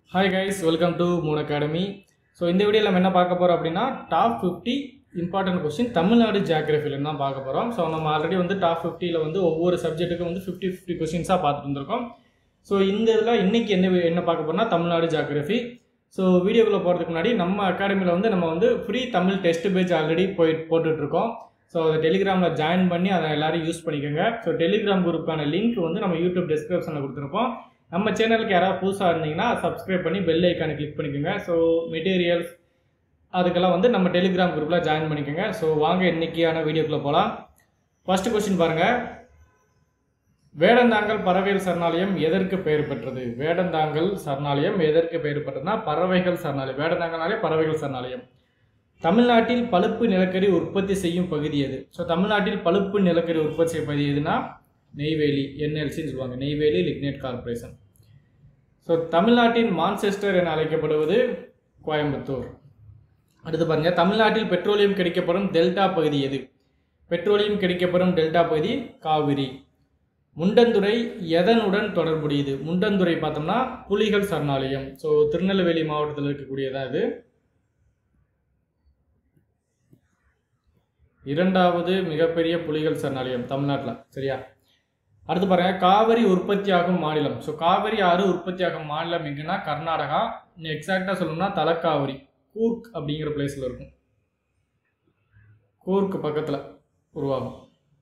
hi guys welcome to Moon Academy so இந்த வீடியோவில் நம்ம என்ன பார்க்க போகிறோம் அப்படின்னா top fifty important question Tamil Nadu ஜியாகிரஃபிலேருந்து தான் பார்க்க போகிறோம் ஸோ நம்ம ஆல்ரெடி வந்து டாப் ஃபிஃப்டியில் வந்து ஒவ்வொரு சப்ஜெக்ட்டுக்கும் வந்து ஃபிஃப்டி ஃபிஃப்டி கொஸ்டின்ஸாக பார்த்துட்டு வந்திருக்கோம் ஸோ இந்த இதில் இன்னைக்கு என்ன வி- என்ன பார்க்க போறோம்னா தமிழ்நாடு ஜியாகிரஃபி ஸோ வீடியோக்குள்ளே போகிறதுக்கு முன்னாடி நம்ம அகாடமியில் வந்து நம்ம வந்து free Tamil test page already போய் போட்டுட்ருக்கோம் ஸோ அதை டெலிகிராமில் ஜாயின் பண்ணி அதை எல்லாரும் யூஸ் பண்ணிக்கோங்க ஸோ டெலிகிராம் குரூப்பான லிங்க் வந்து நம்ம யூடியூப் டிஸ்கிரிப்ஷனில் கொடுத்துருப்போம் நம்ம சேனலுக்கு யாராவது புதுசாக இருந்தீங்கன்னா சப்ஸ்கிரைப் பண்ணி பெல் ஐக்கானை கிளிக் பண்ணிக்கோங்க ஸோ மெட்டீரியல்ஸ் அதுக்கெல்லாம் வந்து நம்ம டெலிகிராம் குரூப்பில் ஜாயின் பண்ணிக்கோங்க ஸோ வாங்க இன்னைக்கான வீடியோக்குள்ளே போகலாம் ஃபர்ஸ்ட் கொஸ்டின் பாருங்கள் வேடந்தாங்கல் பறவைகள் சரணாலயம் எதற்கு பெயர் பெற்றது வேடந்தாங்கல் சரணாலயம் எதற்கு பெயர் பெற்றதுன்னா பறவைகள் சரணாலயம் வேடந்தாங்கல்னாலே பறவைகள் சரணாலயம் தமிழ்நாட்டில் பழுப்பு நிலக்கரி உற்பத்தி செய்யும் பகுதி எது ஸோ தமிழ்நாட்டில் பழுப்பு நிலக்கரி உற்பத்தி செய்யும் பகுதி எதுனா நெய்வேலி என்எல்சின்னு சொல்லுவாங்க நெய்வேலி லிக்னேட் கார்ப்பரேஷன் ஸோ தமிழ்நாட்டின் மான்செஸ்டர் என அழைக்கப்படுவது கோயம்புத்தூர் அடுத்து பாருங்க தமிழ்நாட்டில் பெட்ரோலியம் கிடைக்கப்படும் டெல்டா பகுதி எது பெட்ரோலியம் கிடைக்கப்படும் டெல்டா பகுதி காவிரி முண்டந்துறை எதனுடன் தொடர்புடையது முண்டந்துறை பார்த்தோம்னா புலிகள் சரணாலயம் ஸோ திருநெல்வேலி மாவட்டத்தில் இருக்கக்கூடியதா இது இரண்டாவது மிகப்பெரிய புலிகள் சரணாலயம் தமிழ்நாட்டில் சரியா அடுத்து பாருங்க காவிரி உற்பத்தியாகும் மாநிலம் ஸோ காவிரி ஆறு உற்பத்தியாகும் மாநிலம் எங்கன்னா கர்நாடகா இன்னும் எக்ஸாக்டாக சொல்லணும்னா தலக்காவிரி கூர்க் அப்படிங்கிற பிளேஸில் இருக்கும் கூர்க் பக்கத்தில் உருவாகும்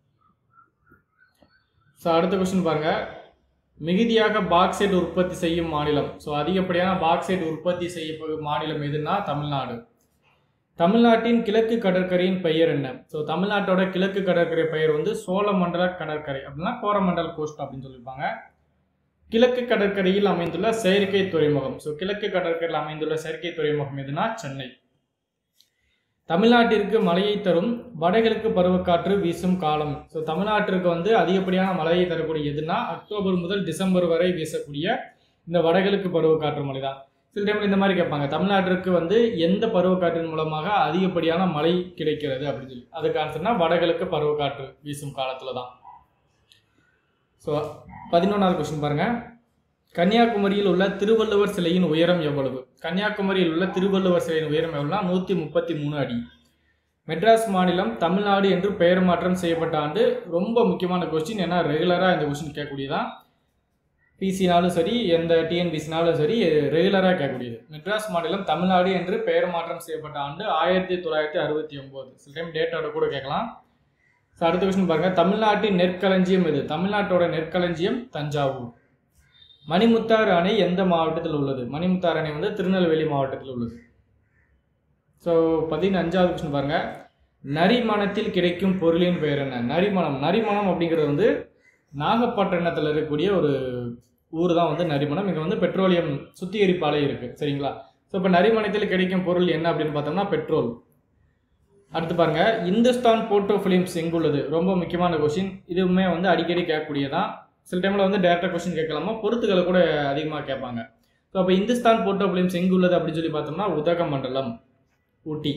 ஸோ அடுத்த கொஸ்டின் பாருங்க மிகுதியாக பாக்சைட் உற்பத்தி செய்யும் மாநிலம் ஸோ அதிகப்படியான பாக்சைட் உற்பத்தி செய்யப்படும் மாநிலம் எதுன்னா தமிழ்நாடு தமிழ்நாட்டின் கிழக்கு கடற்கரையின் பெயர் என்ன ஸோ தமிழ்நாட்டோட கிழக்கு கடற்கரை பெயர் வந்து சோழமண்டல கடற்கரை அப்படின்னா கோரமண்டல் கோஸ்ட் அப்படின்னு சொல்லியிருப்பாங்க கிழக்கு கடற்கரையில் அமைந்துள்ள செயற்கை துறைமுகம் ஸோ கிழக்கு கடற்கரையில் அமைந்துள்ள செயற்கை துறைமுகம் எதுனா சென்னை தமிழ்நாட்டிற்கு மழையை தரும் வடகிழக்கு பருவக்காற்று வீசும் காலம் ஸோ தமிழ்நாட்டிற்கு வந்து அதிகப்படியான மழையை தரக்கூடிய எதுனா அக்டோபர் முதல் டிசம்பர் வரை வீசக்கூடிய இந்த வடகிழக்கு பருவக்காற்று மழை தான் சில டைம்ல இந்த மாதிரி கேட்பாங்க தமிழ்நாட்டிற்கு வந்து எந்த பருவக்காற்றின் மூலமாக அதிகப்படியான மழை கிடைக்கிறது அப்படின்னு சொல்லி அதுக்கு ஆன்சர்னா வடகிழக்கு பருவக்காற்று வீசும் காலத்துல தான் ஸோ பதினொன்றாவது கொஸ்டின் பாருங்க கன்னியாகுமரியில் உள்ள திருவள்ளுவர் சிலையின் உயரம் எவ்வளவு கன்னியாகுமரியில் உள்ள திருவள்ளுவர் சிலையின் உயரம் எவ்வளவுனா நூற்றி முப்பத்தி மூணு அடி மெட்ராஸ் மாநிலம் தமிழ்நாடு என்று பெயர் மாற்றம் செய்யப்பட்ட ஆண்டு ரொம்ப முக்கியமான கொஸ்டின் ஏன்னா ரெகுலராக இந்த கொஸ்டின் கேட்கக்கூடியதான் பிசினாலும் சரி எந்த டிஎன்பிசினாலும் சரி ரெகுலராக கேட்கக்கூடியது மெட்ராஸ் மாநிலம் தமிழ்நாடு என்று பெயர் மாற்றம் செய்யப்பட்ட ஆண்டு ஆயிரத்தி தொள்ளாயிரத்தி அறுபத்தி ஒம்பது சில டைம் டேட்டோட கூட கேட்கலாம் ஸோ அடுத்த கொஸ்டின் பாருங்க தமிழ்நாட்டின் நெற்களஞ்சியம் எது தமிழ்நாட்டோட நெற்களஞ்சியம் தஞ்சாவூர் மணிமுத்தாறு அணை எந்த மாவட்டத்தில் உள்ளது மணிமுத்தாறு அணை வந்து திருநெல்வேலி மாவட்டத்தில் உள்ளது ஸோ பதினஞ்சாவது கொஸ்டின் பாருங்க நரிமணத்தில் கிடைக்கும் பொருளின் பெயர் என்ன நரிமணம் நரிமணம் அப்படிங்கிறது வந்து நாகப்பட்டினத்தில் இருக்கக்கூடிய ஒரு ஊர் தான் வந்து நரிமணம் இங்கே வந்து பெட்ரோலியம் சுத்திகரிப்பு ஆலை இருக்குது சரிங்களா ஸோ இப்போ நரிமணத்தில் கிடைக்கும் பொருள் என்ன அப்படின்னு பார்த்தோம்னா பெட்ரோல் அடுத்து பாருங்க இந்துஸ்தான் போட்டோ ஃபிலிம்ஸ் எங்குள்ளது ரொம்ப முக்கியமான கொஸ்டின் இதுவுமே வந்து அடிக்கடி கேட்கக்கூடியதான் சில டைமில் வந்து டேரக்டாக கொஸ்டின் கேட்கலாமா பொறுத்துக்களை கூட அதிகமாக கேட்பாங்க ஸோ அப்போ இந்துஸ்தான் போட்டோ ஃபிலிம்ஸ் எங்குள்ளது அப்படின்னு சொல்லி பார்த்தோம்னா உதகமண்டலம் ஊட்டி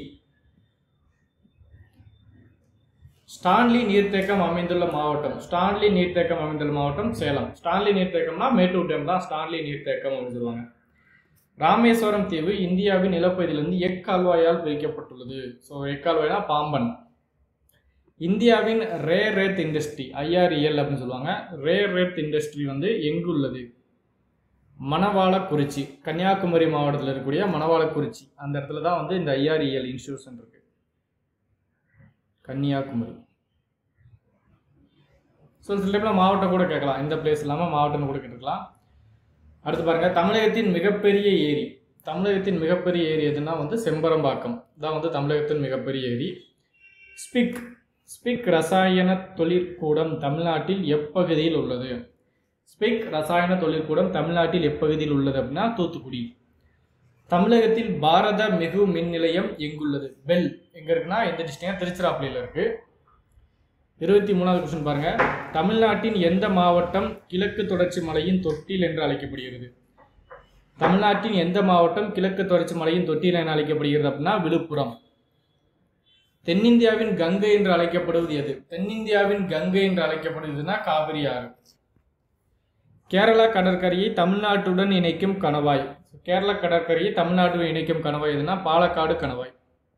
ஸ்டான்லி நீர்த்தேக்கம் அமைந்துள்ள மாவட்டம் ஸ்டான்லி நீர்த்தேக்கம் அமைந்துள்ள மாவட்டம் சேலம் ஸ்டான்லி நீர்த்தேக்கம்னா மேட்டூர் டேம் தான் ஸ்டான்லி நீர்த்தேக்கம் அப்படின்னு சொல்லுவாங்க ராமேஸ்வரம் தீவு இந்தியாவின் நிலப்பகுதியிலிருந்து எக்கால்வாயால் பிரிக்கப்பட்டுள்ளது ஸோ எக்கால்வாய்னா பாம்பன் இந்தியாவின் ரேர் ரேத் இண்டஸ்ட்ரி ஐஆர்இஎல் அப்படின்னு சொல்லுவாங்க ரேர் ரேத் இண்டஸ்ட்ரி வந்து எங்குள்ளது மணவாளக்குறிச்சி கன்னியாகுமரி மாவட்டத்தில் இருக்கக்கூடிய மணவாளக்குறிச்சி அந்த இடத்துல தான் வந்து இந்த ஐஆர்இஎல் இன்ஸ்டியூஷன் இருக்கு கன்னியாகுமரி ஸோ சில டைமில் மாவட்டம் கூட கேட்கலாம் இந்த பிளேஸ் இல்லாமல் மாவட்டம்னு கூட கேட்டுக்கலாம் அடுத்து பாருங்க தமிழகத்தின் மிகப்பெரிய ஏரி தமிழகத்தின் மிகப்பெரிய ஏரி எதுனா வந்து செம்பரம்பாக்கம் தான் வந்து தமிழகத்தின் மிகப்பெரிய ஏரி ஸ்பிக் ஸ்பிக் ரசாயன தொழிற்கூடம் தமிழ்நாட்டில் எப்பகுதியில் உள்ளது ஸ்பிக் ரசாயன தொழிற்கூடம் தமிழ்நாட்டில் எப்பகுதியில் உள்ளது அப்படின்னா தூத்துக்குடி தமிழகத்தில் பாரத மிகு மின் நிலையம் எங்குள்ளது பெல் எங்க இருக்குன்னா எந்த டிஸ்ட்ரிக்ட் திருச்சிராப்பள்ளியில் இருக்கு இருபத்தி மூணாவது கொஸ்டின் பாருங்க தமிழ்நாட்டின் எந்த மாவட்டம் கிழக்கு தொடர்ச்சி மலையின் தொட்டில் என்று அழைக்கப்படுகிறது தமிழ்நாட்டின் எந்த மாவட்டம் கிழக்கு தொடர்ச்சி மலையின் தொட்டில் என அழைக்கப்படுகிறது அப்படின்னா விழுப்புரம் தென்னிந்தியாவின் கங்கை என்று அழைக்கப்படுவது எது தென்னிந்தியாவின் கங்கை என்று அழைக்கப்படுவதுன்னா காவிரி ஆறு கேரளா கடற்கரையை தமிழ்நாட்டுடன் இணைக்கும் கணவாய் கேரள கடற்கரையை தமிழ்நாட்டுடன் இணைக்கும் கணவாய் எதுனா பாலக்காடு கணவாய்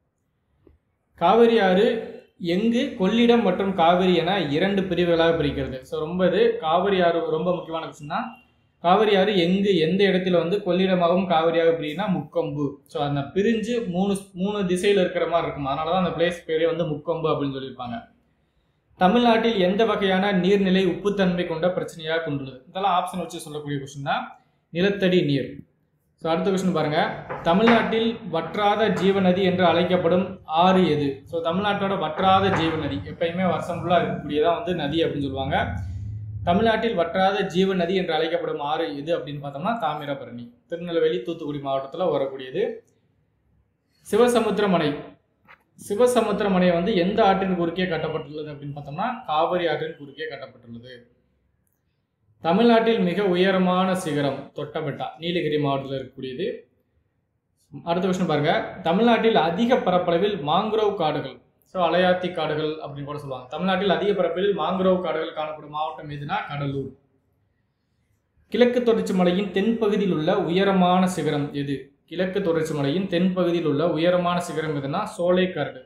காவிரி ஆறு எங்கு கொள்ளிடம் மற்றும் காவிரி என இரண்டு பிரிவுகளாக பிரிக்கிறது ஸோ ரொம்ப இது காவிரி ஆறு ரொம்ப முக்கியமான விஷயம் தான் காவிரி ஆறு எங்கு எந்த இடத்துல வந்து கொள்ளிடமாகவும் காவிரியாக பிரியுனா முக்கொம்பு ஸோ அந்த பிரிஞ்சு மூணு மூணு திசையில் இருக்கிற மாதிரி இருக்கும் அதனால தான் அந்த பிளேஸ் பேரே வந்து முக்கொம்பு அப்படின்னு சொல்லியிருப்பாங்க தமிழ்நாட்டில் எந்த வகையான நீர்நிலை உப்புத்தன்மை கொண்ட பிரச்சனையாக கொண்டுள்ளது இதெல்லாம் ஆப்ஷன் வச்சு சொல்லக்கூடிய கொஸ்டின் தான் நிலத்தடி நீர் ஸோ அடுத்த கொஸ்டின் பாருங்க தமிழ்நாட்டில் வற்றாத ஜீவநதி என்று அழைக்கப்படும் ஆறு எது ஸோ தமிழ்நாட்டோட வற்றாத ஜீவநதி எப்பயுமே வருஷம் ஃபுல்லாக இருக்கக்கூடியதான் வந்து நதி அப்படின்னு சொல்லுவாங்க தமிழ்நாட்டில் வற்றாத ஜீவநதி என்று அழைக்கப்படும் ஆறு எது அப்படின்னு பார்த்தோம்னா தாமிரபரணி திருநெல்வேலி தூத்துக்குடி மாவட்டத்தில் வரக்கூடியது சிவசமுத்திரம் அணை சிவசமுத்திரம் அணை வந்து எந்த ஆற்றின் குறுக்கே கட்டப்பட்டுள்ளது அப்படின்னு பார்த்தோம்னா காவிரி ஆற்றின் குறுக்கே கட்டப்பட்டுள்ளது தமிழ்நாட்டில் மிக உயரமான சிகரம் தொட்டபெட்டா நீலகிரி மாவட்டத்தில் இருக்கக்கூடியது அடுத்த கொஸ்டின் பாருங்க தமிழ்நாட்டில் அதிக பரப்பளவில் மாங்குரோவ் காடுகள் ஸோ அலையாத்தி காடுகள் அப்படின்னு கூட சொல்லுவாங்க தமிழ்நாட்டில் அதிக பரப்பளவில் மாங்குரோவ் காடுகள் காணப்படும் மாவட்டம் எதுனா கடலூர் கிழக்கு தொடர்ச்சி மலையின் தென்பகுதியில் உள்ள உயரமான சிகரம் எது கிழக்கு தொடர்ச்சி மலையின் தென்பகுதியில் உள்ள உயரமான சிகரம் எதுனா சோலைக்கரடு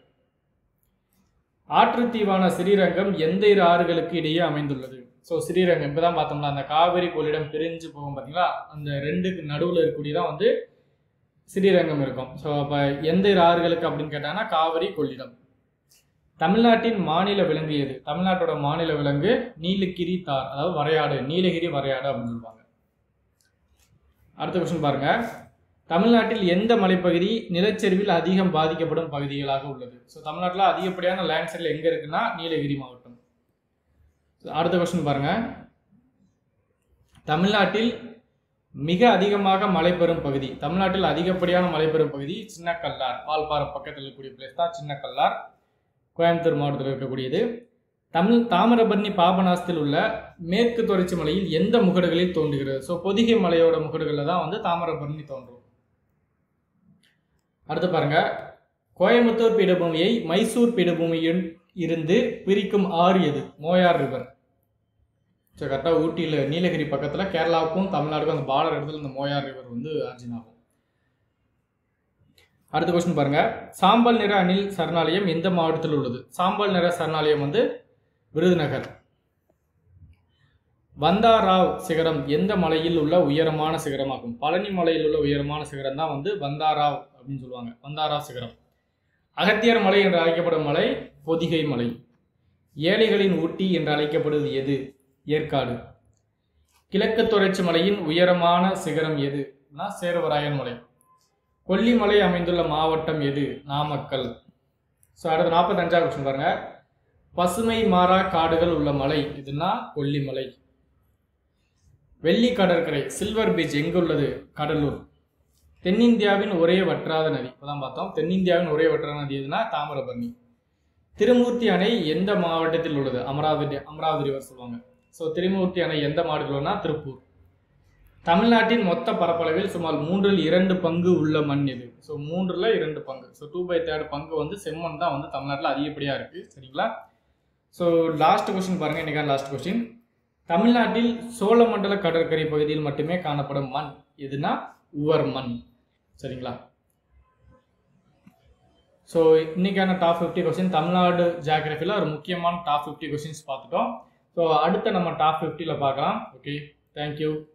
ஆற்றுத்தீவான ஸ்ரீரங்கம் எந்த இரு ஆறுகளுக்கு இடையே அமைந்துள்ளது ஸோ ஸ்ரீரங்கம் இப்போ தான் பார்த்தோம்னா அந்த காவிரி கொள்ளிடம் பிரிஞ்சு போகும் பார்த்தீங்களா அந்த ரெண்டுக்கு நடுவில் இருக்கக்கூடியதான் வந்து ஸ்ரீரங்கம் இருக்கும் ஸோ அப்போ எந்த இரு ஆறுகளுக்கு அப்படின்னு கேட்டாங்கன்னா காவிரி கொள்ளிடம் தமிழ்நாட்டின் மாநில விலங்கு எது தமிழ்நாட்டோட மாநில விலங்கு நீலகிரி தார் அதாவது வரையாடு நீலகிரி வரையாடு அப்படின்னு சொல்லுவாங்க அடுத்த கொஸ்டின் பாருங்க தமிழ்நாட்டில் எந்த மலைப்பகுதி நிலச்சரிவில் அதிகம் பாதிக்கப்படும் பகுதிகளாக உள்ளது ஸோ தமிழ்நாட்டில் அதிகப்படியான லேண்ட்ஸ்லைல் எங்கே இருக்குன்னா நீலகிரி மாவட்டம் So, அடுத்த கொஸ்டின் பாருங்க தமிழ்நாட்டில் மிக அதிகமாக மழை பெறும் பகுதி தமிழ்நாட்டில் அதிகப்படியான மழை பெறும் பகுதி சின்னக்கல்லார் வால்பாறை பக்கத்தில் இருக்கக்கூடிய பிளேஸ் தான் சின்னக்கல்லார் கோயம்புத்தூர் மாவட்டத்தில் இருக்கக்கூடியது தமிழ் தாமிரபரணி பாபநாசத்தில் உள்ள மேற்கு தொடர்ச்சி மலையில் எந்த முகடுகளில் தோன்றுகிறது ஸோ பொதிகை மலையோட முகடுகளில் தான் வந்து தாமிரபரணி தோன்றும் அடுத்து பாருங்க கோயம்புத்தூர் பீடபூமியை மைசூர் பீடபூமியில் இருந்து பிரிக்கும் ஆறு எது மோயார் ரிவர் ஸோ கரெக்டாக ஊட்டியில் நீலகிரி பக்கத்தில் கேரளாவுக்கும் தமிழ்நாடுக்கும் அந்த பார்டர் இடத்துல இந்த மோயார் ரிவர் வந்து ஆர்ஜின் ஆகும் அடுத்த கொஸ்டின் பாருங்க சாம்பல் நிற அணில் சரணாலயம் எந்த மாவட்டத்தில் உள்ளது சாம்பல் நிற சரணாலயம் வந்து விருதுநகர் வந்தாராவ் சிகரம் எந்த மலையில் உள்ள உயரமான சிகரமாகும் பழனி மலையில் உள்ள உயரமான சிகரம் தான் வந்து வந்தாராவ் அப்படின்னு சொல்லுவாங்க வந்தாராவ் சிகரம் அகத்தியர் மலை என்று அழைக்கப்படும் மலை பொதிகை மலை ஏழைகளின் ஊட்டி என்று அழைக்கப்படுவது எது ஏற்காடு கிழக்கு தொடர்ச்சி மலையின் உயரமான சிகரம் எது சேர்வராயன் மலை கொல்லிமலை அமைந்துள்ள மாவட்டம் எது நாமக்கல் ஸோ அடுத்த நாற்பத்தஞ்சாவது கொஸ்டின் பாருங்க பசுமை மாறா காடுகள் உள்ள மலை எதுனா கொல்லிமலை வெள்ளி கடற்கரை சில்வர் பீச் எங்க உள்ளது கடலூர் தென்னிந்தியாவின் ஒரே வற்றாத நதி இப்பதான் பார்த்தோம் தென்னிந்தியாவின் ஒரே வற்றாத நதி எதுனா தாமிரபரணி திருமூர்த்தி அணை எந்த மாவட்டத்தில் உள்ளது அமராவதி அமராவதி ரிவர் சொல்லுவாங்க ஸோ திருமூர்த்தி அணை எந்த மாவட்டத்தில் உள்ளனா திருப்பூர் தமிழ்நாட்டின் மொத்த பரப்பளவில் சுமார் மூன்றில் இரண்டு பங்கு உள்ள மண் எது ஸோ மூன்றில் இரண்டு பங்கு ஸோ டூ பை தேர்ட் பங்கு வந்து செம்மண் தான் வந்து தமிழ்நாட்டில் அதிகப்படியாக இருக்குது சரிங்களா ஸோ லாஸ்ட் கொஸ்டின் பாருங்கள் இன்றைக்கான லாஸ்ட் கொஸ்டின் தமிழ்நாட்டில் சோழமண்டல கடற்கரை பகுதியில் மட்டுமே காணப்படும் மண் எதுனா உவர் மண் சரிங்களா ஸோ இன்னைக்கான டாப் ஃபிஃப்டி கொஸ்டின் தமிழ்நாடு ஜியாகிரபியில் ஒரு முக்கியமான டாப் ஃபிஃப்டி கொஸ்டின்ஸ் பார்த்துட்டோம் ஸோ அடுத்த நம்ம டாப் ஃபிஃப்டியில் பார்க்கலாம் ஓகே தேங்க்யூ